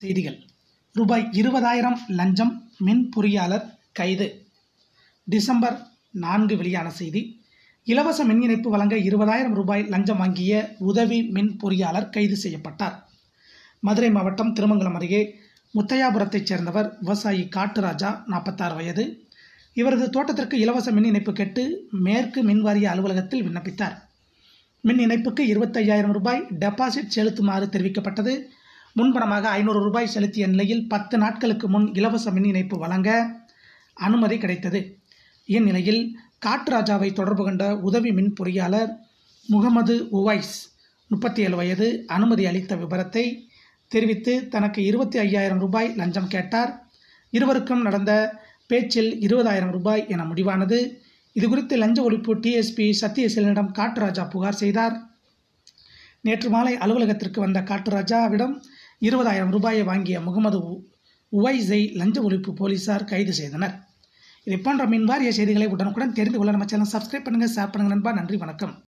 செய்திகள் ரூபாய் இருபதாயிரம் லஞ்சம் மின் பொறியாளர் கைது டிசம்பர் நான்கு வெளியான செய்தி இலவச மின் இணைப்பு வழங்க இருபதாயிரம் ரூபாய் லஞ்சம் வாங்கிய உதவி மின் பொறியாளர் கைது செய்யப்பட்டார் மதுரை மாவட்டம் திருமங்கலம் அருகே முத்தையாபுரத்தைச் சேர்ந்தவர் விவசாயி காட்டுராஜா நாற்பத்தாறு வயது இவரது தோட்டத்திற்கு இலவச மின் இணைப்பு கேட்டு மேற்கு மின் வாரிய அலுவலகத்தில் விண்ணப்பித்தார் மின் இணைப்புக்கு இருபத்தையாயிரம் ரூபாய் டெபாசிட் செலுத்துமாறு தெரிவிக்கப்பட்டது முன்பணமாக ஐநூறு ரூபாய் செலுத்திய நிலையில் பத்து நாட்களுக்கு முன் இலவச மின் இணைப்பு வழங்க அனுமதி கிடைத்தது இந்நிலையில் காட்டுராஜாவை தொடர்பு கொண்ட உதவி மின் பொறியாளர் முகமது உவைஸ் முப்பத்தி ஏழு வயது அனுமதி அளித்த விபரத்தை தெரிவித்து தனக்கு இருபத்தி ஐயாயிரம் ரூபாய் லஞ்சம் கேட்டார் இருவருக்கும் நடந்த பேச்சில் இருபதாயிரம் ரூபாய் என முடிவானது இதுகுறித்து லஞ்ச ஒழிப்பு டிஎஸ்பி சத்யசீலனிடம் காட்டுராஜா புகார் செய்தார் நேற்று மாலை அலுவலகத்திற்கு வந்த காட்டுராஜாவிடம் இருபதாயிரம் ரூபாயை வாங்கிய முகமது உவைஸை லஞ்ச ஒழிப்பு போலீசார் கைது செய்தனர் இதை போன்ற மின்வாரிய செய்திகளை உடனுக்குடன் தெரிந்து கொள்ள நம்ம சேனல் சப்ஸ்கிரைப் பண்ணுங்கள் ஷேர் பண்ணுங்கள் நண்பா நன்றி வணக்கம்